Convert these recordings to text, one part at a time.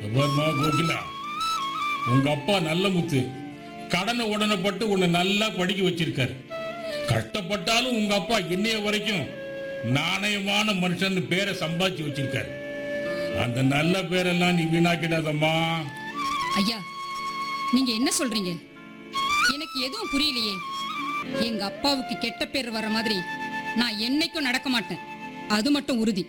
அப்புறமா கோகிலா உங்க அப்பா நல்ல முத்து கடனை உடனப்பட்டு உன்னை நல்லா படிக்க வச்சிருக்காரு கஷ்டப்பட்டாலும் உங்க அப்பா இன்னைய வரைக்கும் நாணயமான மனுஷன் பேரை சம்பாதிச்சு வச்சிருக்காரு அந்த நல்ல பேரெல்லாம் நீ வீணாக்கிடாதம்மா ஐயா நீங்க என்ன சொல்றீங்க எனக்கு எதுவும் புரியலையே எங்க அப்பாவுக்கு கெட்ட பேர் வர மாதிரி நான் என்னைக்கும் நடக்க மாட்டேன் அது மட்டும் உறுதி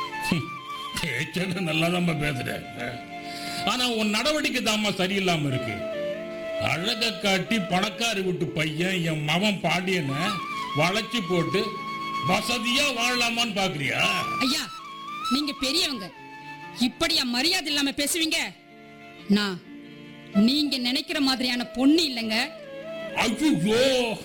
பேச்சது நல்லா பேசுற ஆனா உன் நடவடிக்கை தாம்மா சரியில்லாம இருக்கு அழக காட்டி பணக்காரி விட்டு பையன் என் மவன் பாண்டியனை வளைச்சு போட்டு வசதியா வாழலாமான்னு பாக்குறியா ஐயா நீங்க பெரியவங்க இப்படியா மரியாதை இல்லாம பேசுவீங்க நான் நீங்க நினைக்கிற மாதிரியான பொண்ணு இல்லைங்க ஐயோ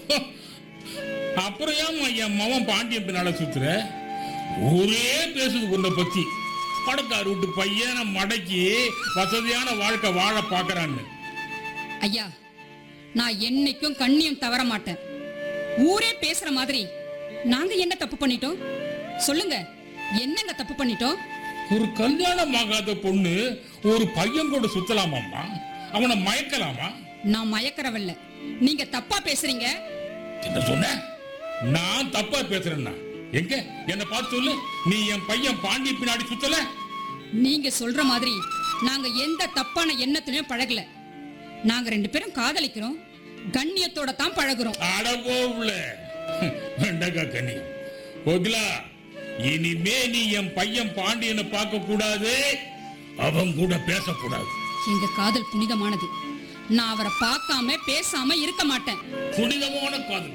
அப்புறம் ஏம்மா என் மவன் பாண்டியன் பின்னால சுத்துற ஊரே பேசுது உன்னை பத்தி பணக்காரி விட்டு பையனை மடக்கி வசதியான வாழ்க்கை வாழ பாக்குறான்னு ஐயா நான் என்னைக்கும் கண்ணியம் தவற மாட்டேன் ஊரே பேசுற மாதிரி நாங்க என்ன தப்பு பண்ணிட்டோம் சொல்லுங்க என்னங்க தப்பு பண்ணிட்டோம் ஒரு கல்யாணம் ஆகாத பொண்ணு ஒரு பையன் கூட சுத்தலாமாம்மா அவனை மயக்கலாமா நான் மயக்கறவல்ல நீங்க தப்பா பேசுறீங்க என்ன சொன்ன நான் தப்பா பேசுறேன்னா எங்க என்ன பார்த்து சொல்லு நீ என் பையன் பாண்டி பின்னாடி சுத்தல நீங்க சொல்ற மாதிரி நாங்க எந்த தப்பான எண்ணத்திலையும் பழகல நாங்க ரெண்டு பேரும் காதலிக்கிறோம் கண்ணியத்தோட தான் பழகுறோம் அடவோவுல வெண்டக்கா கனி கோகிலா இனிமே நீ என் பையன் பாண்டியனை பார்க்க கூடாது அவன் கூட பேசக்கூடாது எங்க காதல் புனிதமானது நான் அவரை பார்க்காம பேசாம இருக்க மாட்டேன் புனிதமான காதல்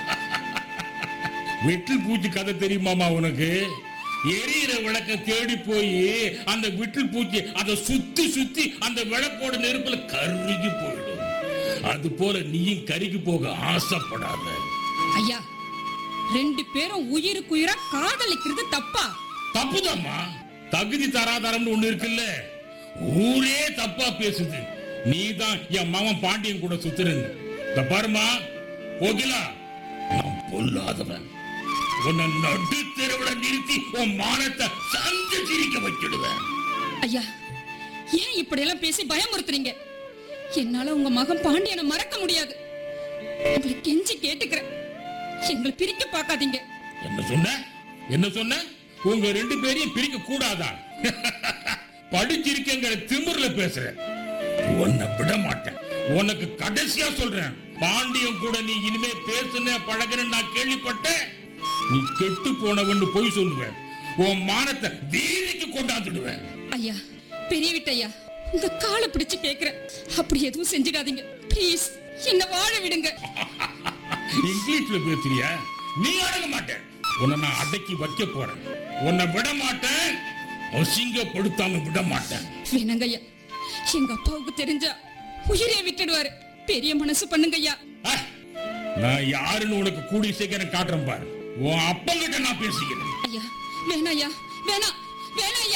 வெற்றில் பூச்சி கதை தெரியுமாமா உனக்கு எரியிற விளக்க தேடி போய் அந்த விட்டில் பூச்சி அதை சுத்தி சுத்தி அந்த விளக்கோட நெருப்புல கருகி போயிடும் அது போல நீயும் கருகி போக ஆசைப்படாத ஐயா ரெண்டு பேரும் உயிருக்குயிரா காதலிக்கிறது தப்பா தப்புதாம்மா தகுதி தராதரம்னு ஒண்ணு இருக்குல்ல ஊரே தப்பா பேசுது நீ தான் என் மகன் பாண்டியன் கூட சுத்துறன்னு இந்த பாருமா கோகிலா நான் பொல்லாதவன் உன்னை நடு தெருவுல நிறுத்தி உன் மானத்தை சந்து சிரிக்க வச்சிடுவேன் ஐயா ஏன் இப்படி எல்லாம் பேசி பயமுறுத்துறீங்க என்னால உங்க மகன் பாண்டியனை மறக்க முடியாது உங்களை கெஞ்சி கேட்டுக்கிறேன் எங்களை பிரிக்க பார்க்காதீங்க என்ன சொன்ன என்ன சொன்ன உங்க ரெண்டு பேரையும் பிரிக்க கூடாதா படிச்சிருக்கேங்கிற திமிர்ல பேசுறேன் உன்னை விட மாட்டேன் உனக்கு கடைசியா சொல்றேன் பாண்டியன் கூட நீ இனிமே பேசுன பழகுன நான் கேள்விப்பட்டேன் நீ கெட்டு போனவன்னு போய் சொல்லுவேன் உன் மானத்தை வீதிக்கு கொண்டாந்துடுவேன் ஐயா பெரிய விட்டையா உங்க காலை பிடிச்சு கேக்குறேன் அப்படி எதுவும் செஞ்சிடாதீங்க ப்ளீஸ் என்ன வாழ விடுங்க இங்கிலீஷ்ல பேசுறியா நீ அடங்க மாட்டேன் உன்னை நான் அடக்கி வைக்க போறேன் உன்னை விட மாட்டேன் அசிங்கப்படுத்தாம விட மாட்டேன் வேணாங்க ஐயா எங்க அப்பாவுக்கு தெரிஞ்சா உயிரே விட்டுடுவாரு பெரிய மனசு பண்ணுங்க ஐயா அஹ், நான் யாருன்னு உனக்கு கூடி சீக்கிரம் காட்டுறேன் பாரு உன் அப்பங்கிட்ட நான் பேசிக்கிறேன் ஐயா வேணாம் ஐயா வேணாம் வேணாம் ஐயா